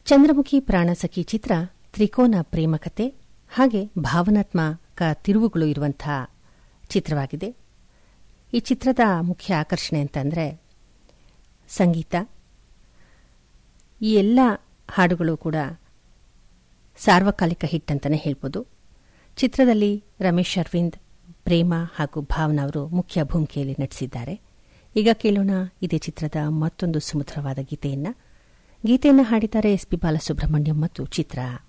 ಚಂದ್ರಮುಖಿ ಪ್ರಾಣಸಖಿ ಚಿತ್ರ ತ್ರಿಕೋನ ಪ್ರೇಮಕತೆ ಹಾಗೆ ಭಾವನಾತ್ಮಕ ತಿರುವುಗಳು ಇರುವಂತಹ ಚಿತ್ರವಾಗಿದೆ ಈ ಚಿತ್ರದ ಮುಖ್ಯ ಆಕರ್ಷಣೆ ಅಂತಂದರೆ ಸಂಗೀತ ಈ ಎಲ್ಲ ಹಾಡುಗಳು ಕೂಡ ಸಾರ್ವಕಾಲಿಕ ಹಿಟ್ ಅಂತಲೇ ಹೇಳ್ಬೋದು ಚಿತ್ರದಲ್ಲಿ ರಮೇಶ್ ಅರವಿಂದ್ ಪ್ರೇಮ ಹಾಗೂ ಭಾವನಾ ಅವರು ಮುಖ್ಯ ಭೂಮಿಕೆಯಲ್ಲಿ ನಟಿಸಿದ್ದಾರೆ ಈಗ ಕೇಳೋಣ ಇದೇ ಚಿತ್ರದ ಮತ್ತೊಂದು ಸುಮಧುರವಾದ ಗೀತೆಯನ್ನ ಗೀತೆಯನ್ನು ಹಾಡಿದ್ದಾರೆ ಎಸ್ ಪಿ ಬಾಲಸುಬ್ರಹ್ಮಣ್ಯಂ ಮತ್ತು ಚಿತ್ರ